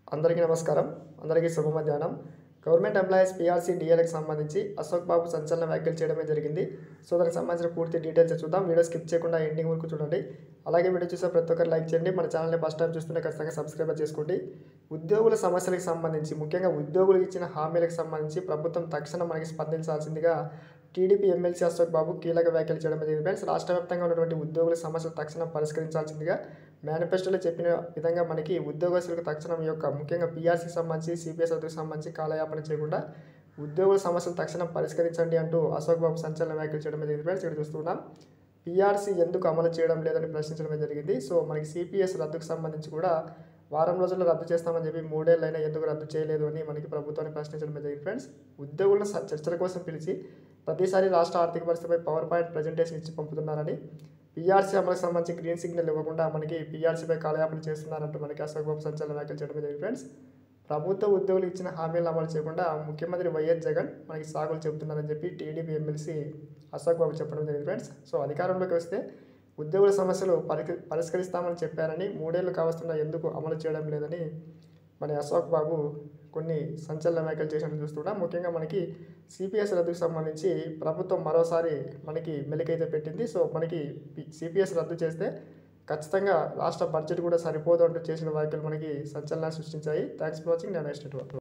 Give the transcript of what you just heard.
అందరికీ నమస్కారం అందరికీ శుభ మధ్యాహ్నం గవర్నమెంట్ ఎంప్లాయీస్ పీఆర్సీ డిఎల్కి సంబంధించి అశోక్ బాబు సంచలన వ్యాఖ్యలు చేయడమే జరిగింది సో దానికి సంబంధించిన పూర్తి డీటెయిల్స్ చూద్దాం వీడియో స్కిప్ చేయకుండా ఎండింగ్ వరకు చూడండి అలాగే వీడియో చూసే ప్రతి ఒక్కరు లైక్ చేయండి మన ఛానల్ని ఫస్ట్ టైం చూస్తుంటే ఖచ్చితంగా సబ్స్క్రైబ్ చేసుకోండి ఉద్యోగుల సమస్యలకు సంబంధించి ముఖ్యంగా ఉద్యోగులకు ఇచ్చిన హామీలకు సంబంధించి ప్రభుత్వం తక్షణం మనకి స్పందించాల్సిందిగా టీడీపీ ఎమ్మెల్సీ అశోక్ బాబు కీలక వ్యాఖ్యలు చేయడం జరిగింది ఫ్రెండ్స్ రాష్ట్ర వ్యాప్తంగా ఉన్నటువంటి ఉద్యోగుల సమస్యలు తక్షణం పరిష్కరించాల్సిందిగా మేనిఫెస్టోలో చెప్పిన విధంగా మనకి ఉద్యోగస్తులకు తక్షణం ఈ యొక్క ముఖ్యంగా పీఆర్సీకి సంబంధించి సిపిఎస్ రద్దుకు సంబంధించి కాలయాపన చేయకుండా ఉద్యోగుల సమస్యలు తక్షణం పరిష్కరించండి అంటూ అశోక్ బాబు సంచలన వ్యాఖ్యలు చేయడం జరిగింది ఫ్రెండ్స్ ఇక్కడ చూస్తున్నాం పీఆర్సీ ఎందుకు అమలు చేయడం లేదని ప్రశ్నించడం జరిగింది సో మనకి సిపిఎస్ రద్దుకు సంబంధించి కూడా వారం రోజుల్లో రద్దు చేస్తామని చెప్పి మూడేళ్ళైనా ఎందుకు రద్దు చేయలేదు అని మనకి ప్రభుత్వాన్ని ప్రశ్నించడం జరిగింది ఫ్రెండ్స్ ఉద్యోగులను స- చర్చల కోసం పిలిచి ప్రతిసారి రాష్ట్ర ఆర్థిక పరిస్థితిపై పవర్ పాయింట్ ప్రజెంటేషన్ ఇచ్చి పంపుతున్నారని పీఆర్సీ అమలుకు సంబంధించి గ్రీన్ సిగ్నల్ ఇవ్వకుండా మనకి పీఆర్సీపై కాలయాపన చేస్తున్నారంటూ మనకి అశోక్ బాబు సంచలన వ్యాఖ్యలు చేయడం జరిగింది ఫ్రెండ్స్ ప్రభుత్వ ఉద్యోగులు ఇచ్చిన హామీలను అమలు చేయకుండా ముఖ్యమంత్రి వైఎస్ జగన్ మనకి సాగులు చెబుతున్నారని చెప్పి టీడీపీ ఎమ్మెల్సీ అశోక్ బాబు చెప్పడం జరిగింది ఫ్రెండ్స్ సో అధికారంలోకి వస్తే ఉద్యోగుల సమస్యలు పరిక పరిష్కరిస్తామని చెప్పారని మూడేళ్లు కావస్తున్నా ఎందుకు అమలు చేయడం లేదని మన అశోక్ బాబు కొన్ని సంచలన వ్యాఖ్యలు చేసినట్టు చూస్తున్నాం ముఖ్యంగా మనకి సిపిఎస్ రద్దుకు సంబంధించి ప్రభుత్వం మరోసారి మనకి మెలికైతే పెట్టింది సో మనకి సిపిఎస్ రద్దు చేస్తే ఖచ్చితంగా రాష్ట్ర బడ్జెట్ కూడా సరిపోదు అంటూ చేసిన వ్యాఖ్యలు మనకి సంచలనాన్ని సృష్టించాయి థ్యాంక్స్ ఫర్ వాచింగ్ నేను నెక్స్ట్